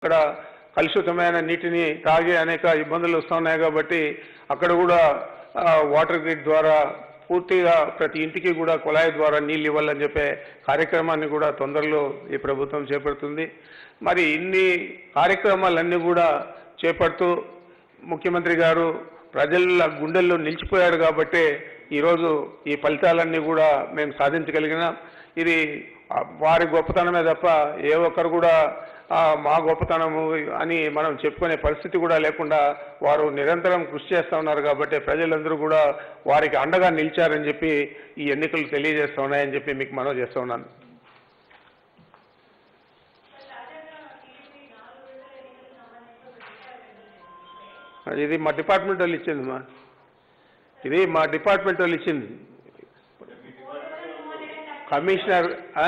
ఇక్కడ కలుషితమైన నీటిని తాగి అనేక ఇబ్బందులు వస్తున్నాయి కాబట్టి అక్కడ కూడా ఆ, వాటర్ గ్రిడ్ ద్వారా పూర్తిగా ప్రతి ఇంటికి కూడా కుళాయి ద్వారా నీళ్ళు ఇవ్వాలని చెప్పే కార్యక్రమాన్ని కూడా తొందరలో ఈ ప్రభుత్వం చేపడుతుంది మరి ఇన్ని కార్యక్రమాలన్నీ కూడా చేపడుతూ ముఖ్యమంత్రి గారు ప్రజల గుండెల్లో నిలిచిపోయాడు కాబట్టి ఈరోజు ఈ ఫలితాలన్నీ కూడా మేము సాధించగలిగినాం ఇది ఆ, వారి గొప్పతనమే తప్ప ఏ ఒక్కరు కూడా ఆ, మా గొప్పతనము అని మనం చెప్పుకునే పరిస్థితి కూడా లేకుండా వారు నిరంతరం కృషి చేస్తూ ఉన్నారు కాబట్టి ప్రజలందరూ కూడా వారికి అండగా నిలిచారని చెప్పి ఈ ఎన్నికలు తెలియజేస్తూ ఉన్నాయని చెప్పి మీకు మనవి చేస్తూ ఉన్నాను ఇది మా డిపార్ట్మెంట్ వాళ్ళు ఇచ్చింది మా ఇది మా డిపార్ట్మెంట్ వాళ్ళు ఇచ్చింది కమిషనర్ ఆ?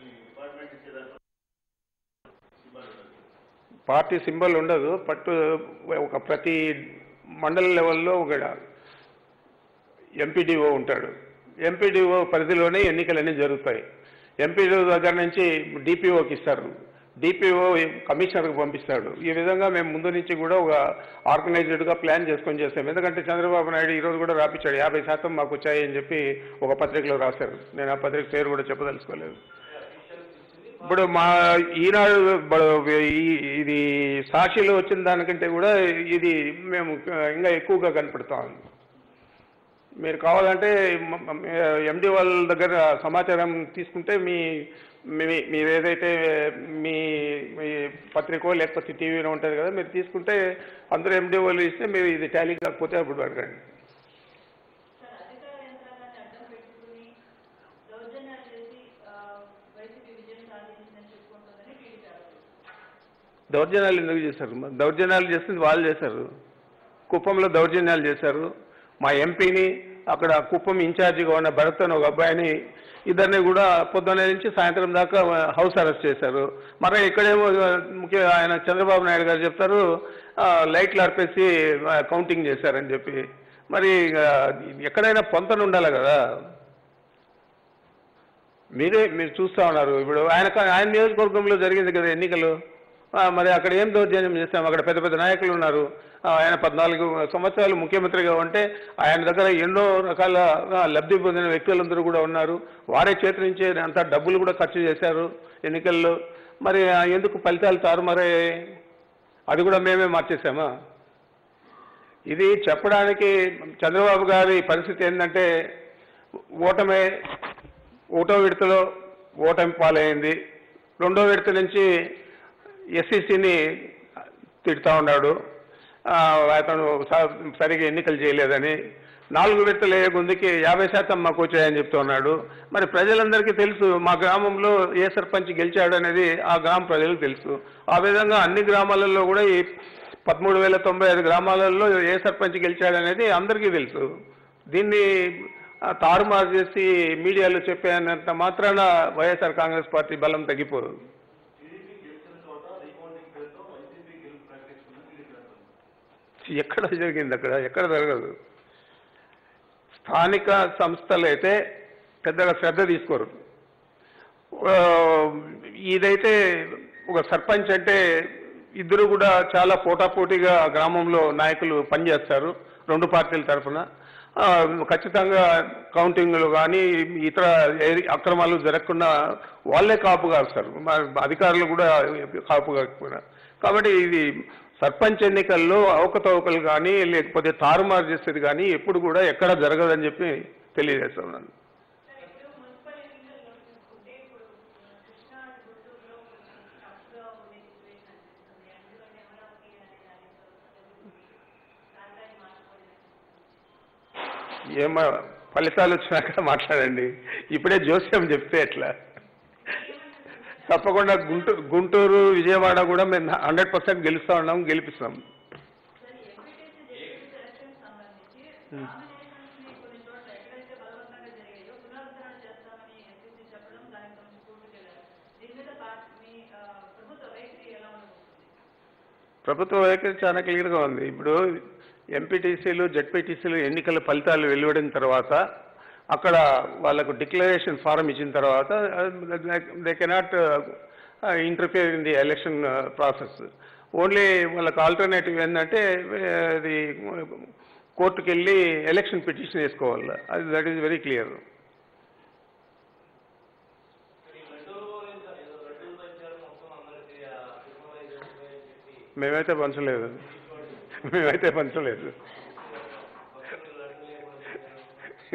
పార్టీ సింబల్ ఉండదు పట్టు ఒక ప్రతి మండల లెవెల్లో ఒక ఎంపీడీఓ ఉంటాడు ఎంపీడీఓ పరిధిలోనే ఎన్నికలన్నీ జరుగుతాయి ఎంపీడీఓ దగ్గర నుంచి డిపిఓకి ఇస్తారు డిపిఓ కమిషనర్కి పంపిస్తాడు ఈ విధంగా మేము ముందు నుంచి కూడా ఒక ఆర్గనైజ్డ్గా ప్లాన్ చేసుకొని చేస్తాం ఎందుకంటే చంద్రబాబు నాయుడు ఈరోజు కూడా రాపించాడు యాభై శాతం మాకు వచ్చాయి అని చెప్పి ఒక పత్రికలో రాశారు నేను ఆ పత్రిక పేరు కూడా చెప్పదలుచుకోలేదు ఇప్పుడు మా ఈనాడు బ- ఈ- ఇది సాక్షిలో వచ్చిన దానికంటే కూడా ఇది మేము ఇంకా ఎక్కువగా కనపడతాం మీరు కావాలంటే ఎండి వాళ్ళ దగ్గర సమాచారం తీసుకుంటే మీ మీ- మీరు ఏదైతే మీ మీ పత్రికో లేకపోతే టీవీలో ఉంటుంది కదా మీరు తీసుకుంటే అందరూ ఎండి వాళ్ళు ఇస్తే మీరు ఇది టాలీ కాకపోతే అప్పుడు అడగండి సార్ అధికార యంత్రాంగాన్ని అడ్డం పెట్టుకుని దౌర్జన్యాలు చేసి ఆ, వైసీపీ విజయం సాధించిందని చెప్పుకుంటుందని టీడీపీ ఆరోపిస్తుంది దౌర్జన్యాలు ఎందుకు చేశారు మరి దౌర్జన్యాలు చేస్తుంది వాళ్ళు చేశారు కుప్పంలో దౌర్జన్యాలు చేశారు మా ఎంపీని అక్కడ కుప్పం ఇన్ఛార్జిగా ఉన్న భరత్ అని ఒక అబ్బాయిని ఇద్దరిని కూడా పొద్దున్న నుంచి సాయంత్రం దాకా హౌస్ అరెస్ట్ చేశారు మరి ఇక్కడేమో ముఖ్య ఆయన చంద్రబాబు నాయుడు గారు చెప్తారు ఆ, లైట్లు ఆర్పేసి ఆ, కౌంటింగ్ చేశారని చెప్పి మరి ఆ, ఎక్కడైనా పొంతన ఉండాలి కదా మీరే మీరు చూస్తా ఉన్నారు ఇప్పుడు ఆయన ఆయన నియోజకవర్గంలో జరిగింది కదా ఎన్నికలు ఆ, మరి అక్కడ ఏం దౌర్జన్యం చేస్తాం అక్కడ పెద్ద పెద్ద నాయకులు ఉన్నారు ఆ, ఆయన పద్నాలుగు సంవత్సరాలు ముఖ్యమంత్రిగా ఉంటే ఆయన దగ్గర ఎన్నో రకాల ఆ, లబ్ధి పొందిన వ్యక్తులందరూ కూడా ఉన్నారు వారే చేతి నుంచి అంత డబ్బులు కూడా ఖర్చు చేశారు ఎన్నికల్లో మరి ఆ, ఎందుకు ఫలితాలు తారుమారయ్యాయి అది కూడా మేమే మార్చేసామా ఇది చెప్పడానికి చంద్రబాబు గారి పరిస్థితి ఏంటంటే ఓటమే ఒకటో విడతలో ఓటమి పాలైంది రెండో విడత నుంచి ఎస్సీసీని తిడుతూ ఉన్నాడు ఆ, అతను స- సరిగా ఎన్నికలు చేయలేదని నాలుగు విడతలు ఏ గుందికి యాభై శాతం మాకు వచ్చాయని చెప్తున్నాడు మరి ప్రజలందరికీ తెలుసు మా గ్రామంలో ఏ సర్పంచ్ గెలిచాడు అనేది ఆ గ్రామ ప్రజలకు తెలుసు ఆ విధంగా అన్ని గ్రామాలలో కూడా ఈ పదమూడు వేల తొంభై ఐదు గ్రామాలలో ఏ సర్పంచ్ గెలిచాడనేది అందరికీ తెలుసు దీన్ని ఆ, తారుమారు చేసి మీడియాలో చెప్పేంత మాత్రాన వైఎస్ఆర్ కాంగ్రెస్ పార్టీ బలం తగ్గిపోదు ఎక్కడ జరిగింది అక్కడ ఎక్కడ జరగదు స్థానిక సంస్థలు అయితే పెద్దగా శ్రద్ధ తీసుకోరు ఆ, ఇదైతే ఒక సర్పంచ్ అంటే ఇద్దరు కూడా చాలా పోటాపోటీగా గ్రామంలో నాయకులు పనిచేస్తారు రెండు పార్టీల తరఫున ఆ, ఖచ్చితంగా కౌంటింగ్లు కానీ ఇతర ఏ- అక్రమాలు జరగకుండా వాళ్ళే కాపు కాస్తారు మా అధికారులు కూడా కాపు కాకపోయినా కాబట్టి ఇది సర్పంచ్ ఎన్నికల్లో అవకతవకలు కానీ లేకపోతే తారుమారు చేసేది కానీ ఎప్పుడు కూడా ఎక్కడ జరగదని చెప్పి తెలియజేస్తున్నాను సార్ ఇప్పుడు మున్సిపల్ ఎన్నికల్లో చూసుకుంటే ఇప్పుడు కృష్ణా గుంటూరులో కొంచెం టఫ్గా ఉండే సిచ్యువేషన్ అనిపిస్తుంది ఎందుకంటే అమరావతి అనే దానితో ప్రాంతాన్ని మార్చుకోలేదు ఏమో ఫలితాలు వచ్చినాక మాట్లాడండి ఇప్పుడే జోస్యం చెప్తే ఎట్లా తప్పకుండా గుంటూరు గుంటూరు విజయవాడ కూడా మేము హండ్రెడ్ పర్సెంట్ గెలుస్తా ఉన్నాం గెలిపిస్తాం సార్ ఎంపీటీసీ జడ్పీ సెలక్షన్ సంబంధించి నామినేషన్స్ ని కొన్ని చోట్ల ఎక్కడైతే బలవంతంగా జరిగాయో పునరుద్ధరణ చేస్తామని ఎంపీసీ చెప్పడం దానికి కొంచెం కూర్చుకెళ్లారు దీని మీద పార్టీ మీ ఆ, ప్రభుత్వ వైఖరి ఎలా ఉండబోతుంది ప్రభుత్వ వైఖరి చాలా క్లియర్గా ఉంది ఇప్పుడు ఎంపీటీసీలు జెడ్పీటీసీలు ఎన్నికల ఫలితాలు వెలువడిన తర్వాత అక్కడ వాళ్ళకు డిక్లరేషన్ ఫారం ఇచ్చిన తర్వాత they cannot interfere in the election process only వాళ్ళకి ఆల్టర్నేటివ్ ఏంటంటే అది కోర్టుకు వెళ్ళి ఎలక్షన్ పిటిషన్ వేసుకోవాలి అది దట్ ఈస్ వెరీ క్లియర్ మేమైతే పంచలేదు మేమైతే పంచలేదు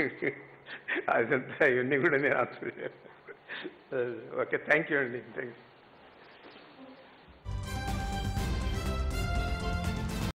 అదంతా ఇవన్నీ కూడా నేను ఆన్సర్ ఓకే థ్యాంక్ యూ అండి థ్యాంక్ యూ